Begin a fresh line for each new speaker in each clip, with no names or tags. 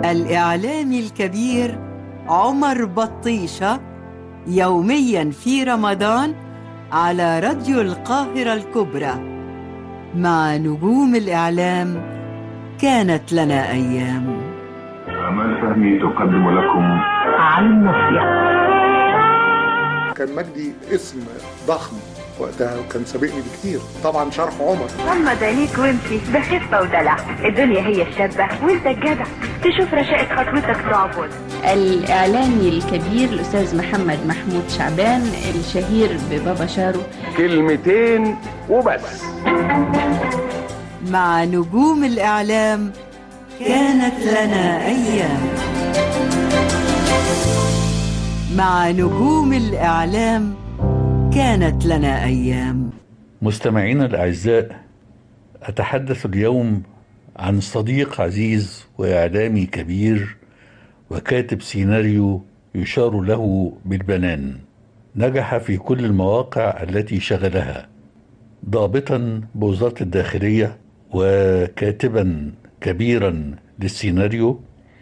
الإعلامي الكبير عمر بطيشة يوميا في رمضان على راديو القاهرة الكبرى مع نجوم الإعلام كانت لنا أيام
أمال فهمي تقدم لكم
عن نصيحة
كان مجدي اسم ضخم وقتها وكان سابقني بكتير طبعا شرح عمر
غمض عينيك وامشي بخفة ودلع الدنيا هي الشابة وانت الجدع تشوف رشاقة خطوتك تعبد
الإعلامي الكبير الأستاذ محمد محمود شعبان الشهير ببابا شارو
كلمتين وبس
مع نجوم الإعلام كانت لنا أيام مع نجوم الإعلام كانت لنا أيام
مستمعينا الأعزاء أتحدث اليوم عن صديق عزيز وإعلامي كبير وكاتب سيناريو يشار له بالبنان نجح في كل المواقع التي شغلها ضابطا بوزارة الداخلية وكاتبا كبيرا للسيناريو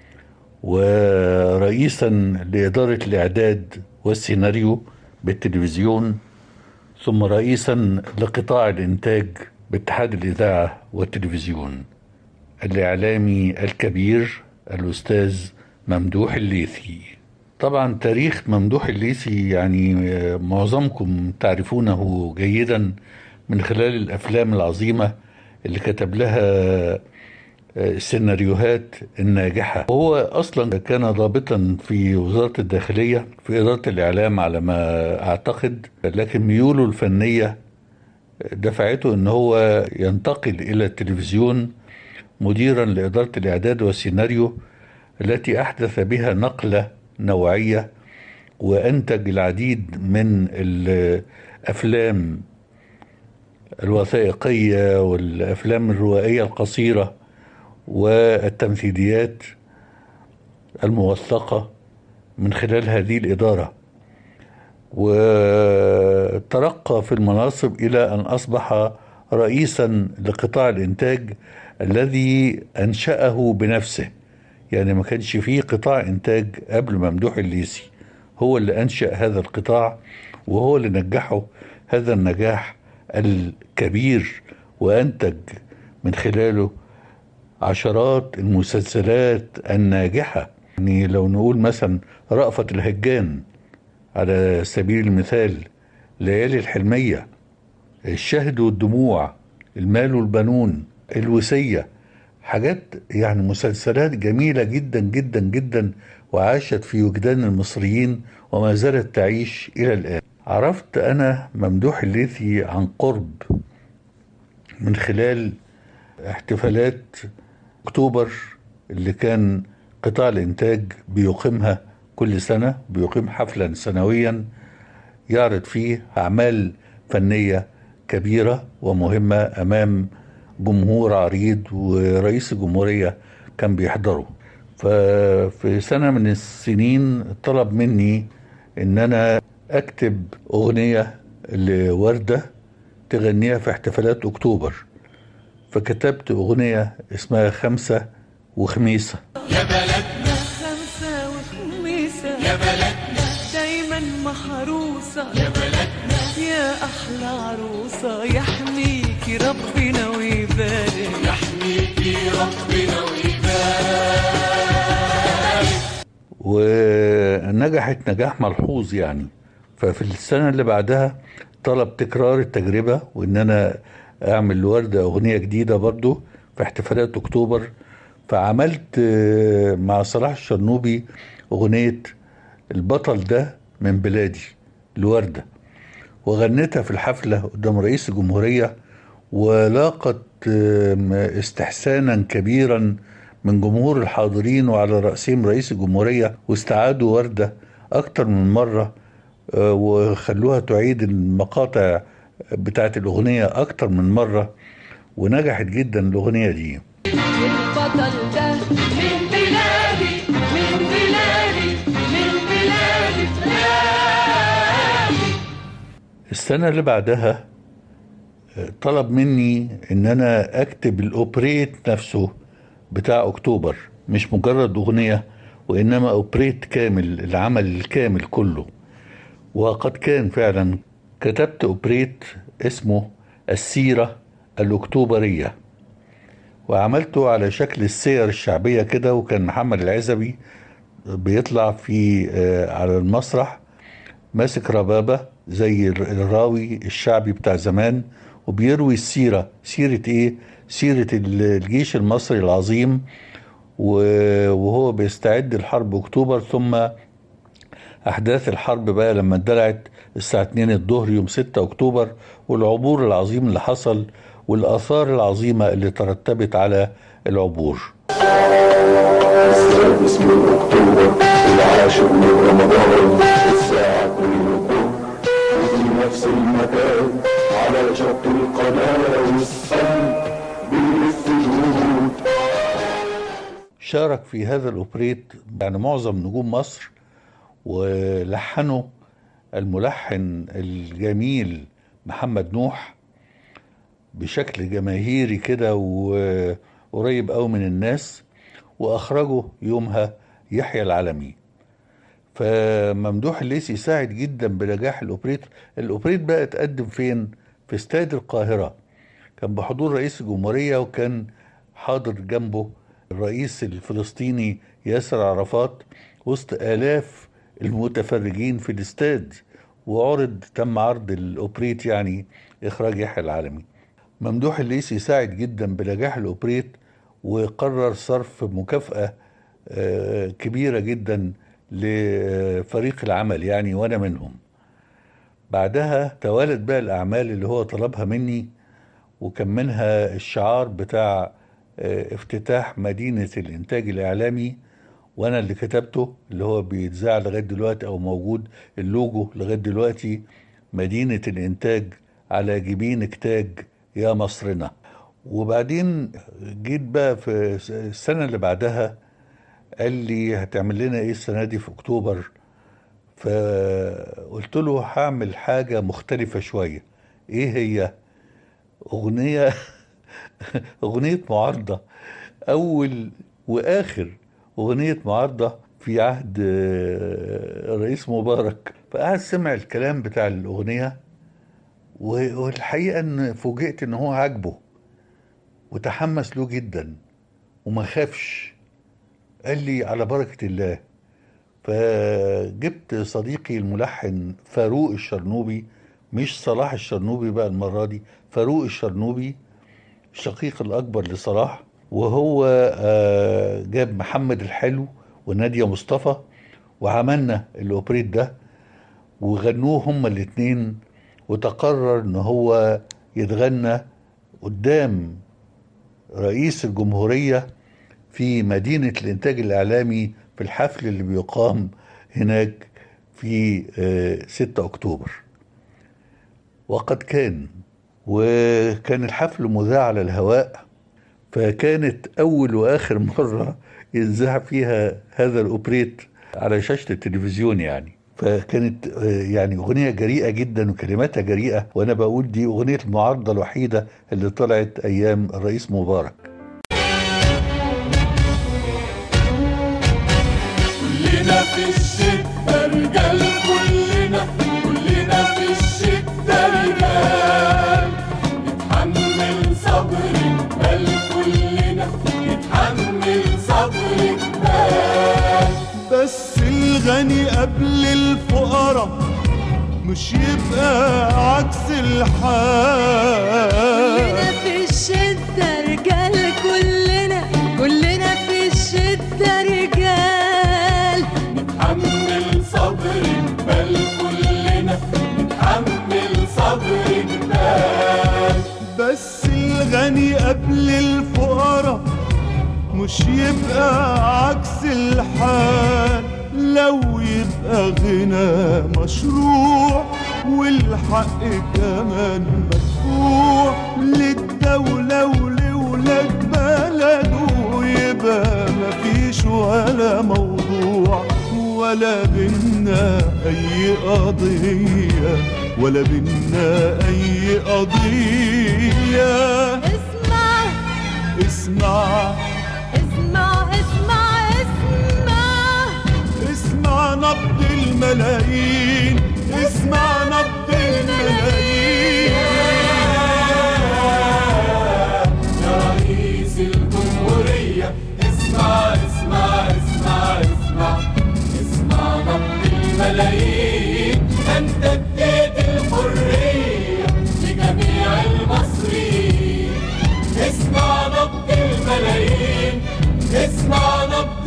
ورئيسا لإدارة الإعداد والسيناريو بالتلفزيون ثم رئيسا لقطاع الإنتاج باتحاد الإذاعة والتلفزيون الإعلامي الكبير الأستاذ ممدوح الليثي طبعا تاريخ ممدوح الليثي يعني معظمكم تعرفونه جيدا من خلال الأفلام العظيمة اللي كتب لها السيناريوهات الناجحة هو أصلا كان ضابطا في وزارة الداخلية في إدارة الإعلام على ما أعتقد لكن ميوله الفنية دفعته أن هو ينتقل إلى التلفزيون مديرا لإدارة الإعداد والسيناريو التي أحدث بها نقلة نوعية وأنتج العديد من الأفلام الوثائقية والأفلام الروائية القصيرة والتمثيليات الموثقة من خلال هذه الإدارة وترقى في المناصب إلى أن أصبح رئيسا لقطاع الإنتاج الذي أنشأه بنفسه يعني ما كانش فيه قطاع إنتاج قبل ممدوح الليسي هو اللي أنشأ هذا القطاع وهو اللي نجحه هذا النجاح الكبير وأنتج من خلاله عشرات المسلسلات الناجحة يعني لو نقول مثلا رأفت الهجان على سبيل المثال ليالي الحلمية الشهد والدموع المال والبنون الوسية حاجات يعني مسلسلات جميلة جدا جدا جدا وعاشت في وجدان المصريين وما زالت تعيش إلى الآن عرفت أنا ممدوح الليثي عن قرب من خلال احتفالات اكتوبر اللي كان قطاع الانتاج بيقيمها كل سنه بيقيم حفلا سنويا يعرض فيه اعمال فنيه كبيره ومهمه امام جمهور عريض ورئيس الجمهوريه كان بيحضره ففي سنه من السنين طلب مني ان انا اكتب اغنيه لورده تغنيها في احتفالات اكتوبر فكتبت أغنية اسمها خمسة وخميسة
يا بلدنا خمسة وخميسة يا بلدنا دايما محروسة يا بلدنا يا أحلى عروسة يحميكي ربنا ويبارك يحميكي ربنا ويبارك
ونجحت نجاح ملحوظ يعني ففي السنة اللي بعدها طلب تكرار التجربة وإن أنا اعمل لوردة اغنية جديدة برضو في احتفالات اكتوبر فعملت مع صلاح الشرنوبي اغنية البطل ده من بلادي لوردة وغنيتها في الحفلة قدام رئيس الجمهورية ولاقت استحسانا كبيرا من جمهور الحاضرين وعلى رأسهم رئيس الجمهورية واستعادوا وردة أكتر من مرة وخلوها تعيد المقاطع بتاعت الأغنية أكتر من مرة ونجحت جدا الأغنية دي
البطل ده من بلادي من بلادي من بلادي بلادي
السنة اللي بعدها طلب مني ان انا اكتب الاوبريت نفسه بتاع اكتوبر مش مجرد أغنية وإنما أوبريت كامل العمل الكامل كله وقد كان فعلا كتبت أوبريت اسمه السيرة الأكتوبرية وعملته على شكل السير الشعبية كده وكان محمد العزبي بيطلع في آه، على المسرح ماسك ربابة زي الراوي الشعبي بتاع زمان وبيروي السيرة سيرة ايه سيرة الجيش المصري العظيم و- وهو بيستعد لحرب اكتوبر ثم احداث الحرب بقى لما اندلعت الساعة 2 الظهر يوم 6 اكتوبر والعبور العظيم اللي حصل والاثار العظيمة اللي ترتبت على العبور
السادس من أكتوبر العاشر من رمضان الساعة 2 الظهر في نفس المكان على شط القناة والسن بالسجود
شارك في هذا الأوبريت يعني معظم نجوم مصر ولحنه الملحن الجميل محمد نوح بشكل جماهيري كده وقريب قوي من الناس وأخرجه يومها يحيى العالمي فممدوح الليثي ساعد جدا بنجاح الأوبريت الأوبريت بقى اتقدم فين في استاد القاهرة كان بحضور رئيس الجمهورية وكان حاضر جنبه الرئيس الفلسطيني ياسر عرفات وسط آلاف المتفرجين في الاستاد وعرض تم عرض الأوبريت يعني إخراج يحيى العالمي ممدوح الليثي ساعد جدا بنجاح الأوبريت وقرر صرف مكافأة آه، كبيرة جدا لفريق العمل يعني وأنا منهم بعدها توالت بقى الأعمال اللي هو طلبها مني وكان منها الشعار بتاع آه، افتتاح مدينة الإنتاج الإعلامي وأنا اللي كتبته اللي هو بيتذاع لغاية دلوقتي أو موجود اللوجو لغاية دلوقتي مدينة الإنتاج على جبين كتاج يا مصرنا وبعدين جيت بقى في السنة اللي بعدها قال لي هتعمل لنا ايه السنة دي في اكتوبر فقلت له هعمل حاجة مختلفة شوية ايه هي اغنية اغنية معارضة اول واخر اغنية معارضة في عهد آه، الرئيس مبارك فقعد سمع الكلام بتاع الاغنية و- والحقيقة ان فوجئت ان هو عاجبه وتحمس له جدا وما خافش قال لي على بركة الله فجبت صديقي الملحن فاروق الشرنوبي مش صلاح الشرنوبي بقى المرة دي فاروق الشرنوبي الشقيق الأكبر لصلاح وهو آه، جاب محمد الحلو ونادية مصطفى وعملنا الأوبريت ده وغنوه هما الاتنين وتقرر ان هو يتغنى قدام رئيس الجمهورية في مدينة الإنتاج الإعلامي في الحفل اللي بيقام هناك في آه، 6 أكتوبر وقد كان وكان الحفل مذاع على الهواء فكانت أول وآخر مرة يذاع فيها هذا الأوبريت على شاشة التلفزيون يعني فكانت آه، يعني أغنية جريئة جدا وكلماتها جريئة وأنا بقول دي أغنية المعارضة الوحيدة اللي طلعت أيام الرئيس مبارك
كلنا في الشدة رجال كلنا كلنا في الشدة رجال نتحمل صبر بل كلنا نتحمل صبر بال
بس الغني قبل الفقراء مش يبقى عكس الحال
كلنا في الشدة رجال كلنا كلنا في الشدة رجال
نتحمل صبر بل كلنا نتحمل صبر بال
بس الغني قبل الفقراء مش يبقى عكس الحال لو يبقى غنى مشروع والحق كمان مدفوع للدولة ولولاد بلده يبقى مفيش ولا موضوع ولا بينا أي قضية ولا بينا أي قضية
اسمع
اسمع
اسمع اسمع
اسمع اسمع اسمع اسمع اسمع نبض الملايين انت اديت الحرية لجميع المصريين اسمع نبض الملايين اسمع نبض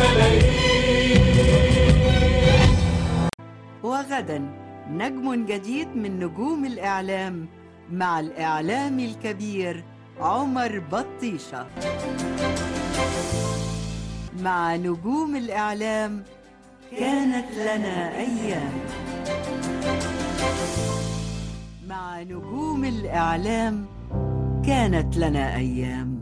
الملايين
وغدا نجم جديد من نجوم الإعلام مع الإعلامي الكبير عمر بطيشة مع نجوم الإعلام كانت لنا أيام مع نجوم الإعلام كانت لنا أيام